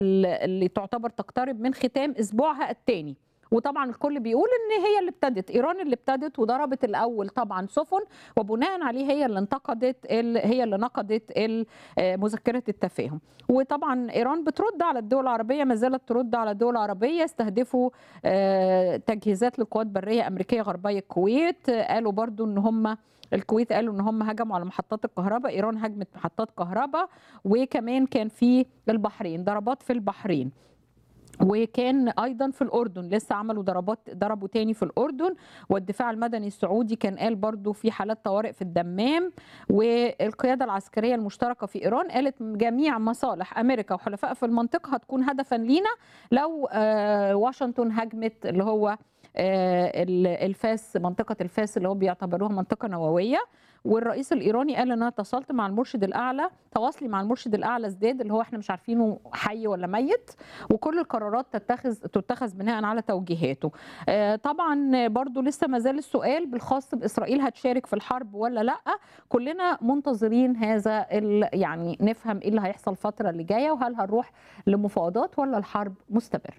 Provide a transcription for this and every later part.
اللي تعتبر تقترب من ختام اسبوعها الثاني وطبعا الكل بيقول ان هي اللي ابتدت ايران اللي ابتدت وضربت الاول طبعا سفن وبناء عليه هي اللي انتقدت هي اللي نقدت مذكره التفاهم وطبعا ايران بترد على الدول العربيه ما زالت ترد على الدول العربيه استهدفوا تجهيزات لقوات بريه امريكيه غربيه الكويت قالوا برضو ان هم الكويت قالوا ان هم هجموا على محطات الكهرباء ايران هجمت محطات كهرباء وكمان كان في البحرين ضربات في البحرين وكان ايضا في الاردن لسه عملوا ضربات ضربوا تاني في الاردن والدفاع المدني السعودي كان قال برضو في حالات طوارئ في الدمام والقياده العسكريه المشتركه في ايران قالت جميع مصالح امريكا وحلفائها في المنطقه هتكون هدفا لينا لو واشنطن هجمت اللي هو الفاس منطقه الفاس اللي هو بيعتبروها منطقه نوويه والرئيس الايراني قال ان انا اتصلت مع المرشد الاعلى تواصلي مع المرشد الاعلى ازداد اللي هو احنا مش عارفينه حي ولا ميت وكل القرارات تتخذ تتخذ بناء على توجيهاته طبعا برضو لسه ما زال السؤال بالخاص باسرائيل هتشارك في الحرب ولا لا كلنا منتظرين هذا يعني نفهم ايه اللي هيحصل الفتره اللي جايه وهل هنروح لمفاوضات ولا الحرب مستمره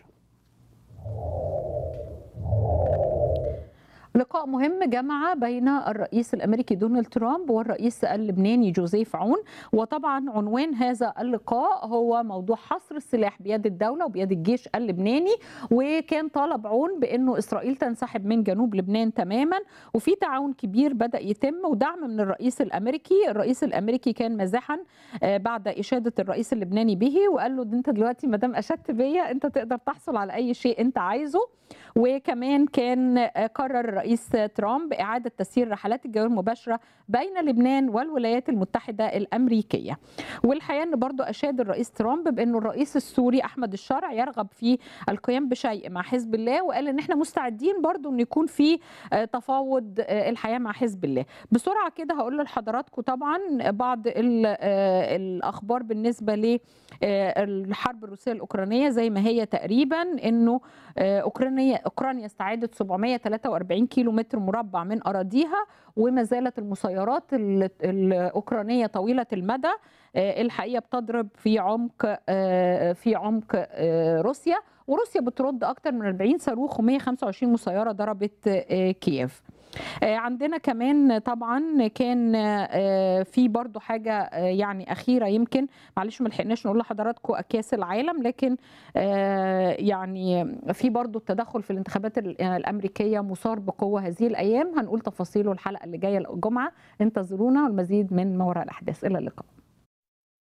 لقاء مهم جمع بين الرئيس الامريكي دونالد ترامب والرئيس اللبناني جوزيف عون وطبعا عنوان هذا اللقاء هو موضوع حصر السلاح بيد الدوله وبيد الجيش اللبناني وكان طالب عون بانه اسرائيل تنسحب من جنوب لبنان تماما وفي تعاون كبير بدا يتم ودعم من الرئيس الامريكي الرئيس الامريكي كان مازحا بعد اشاده الرئيس اللبناني به وقال له انت دلوقتي ما دام اشدت بيا انت تقدر تحصل على اي شيء انت عايزه وكمان كان قرر الرئيس ترامب إعادة تسيير رحلات الجو المباشرة بين لبنان والولايات المتحدة الأمريكية والحقيقة أن برضو أشاد الرئيس ترامب بأنه الرئيس السوري أحمد الشرع يرغب في القيام بشيء مع حزب الله وقال أن احنا مستعدين برضو أن يكون في تفاوض الحياة مع حزب الله بسرعة كده هقول لحضراتكم طبعا بعض الأخبار بالنسبة للحرب الروسية الأوكرانية زي ما هي تقريبا أنه أوكرانيا أوكرانيا استعادت 743 كيلو متر مربع من أراضيها وما زالت المسيرات الأوكرانية طويلة المدى الحقيقة بتضرب في عمق في عمق روسيا وروسيا بترد أكثر من 40 صاروخ و125 مسيرة ضربت كييف عندنا كمان طبعا كان في برضو حاجة يعني أخيرة يمكن معلش ما لحقناش نقول لحضراتكم أكياس العالم لكن يعني في برضو التدخل في الانتخابات الأمريكية مثار بقوة هذه الأيام هنقول تفاصيله الحلقة اللي جاية الجمعة انتظرونا والمزيد من ما وراء الأحداث إلى اللقاء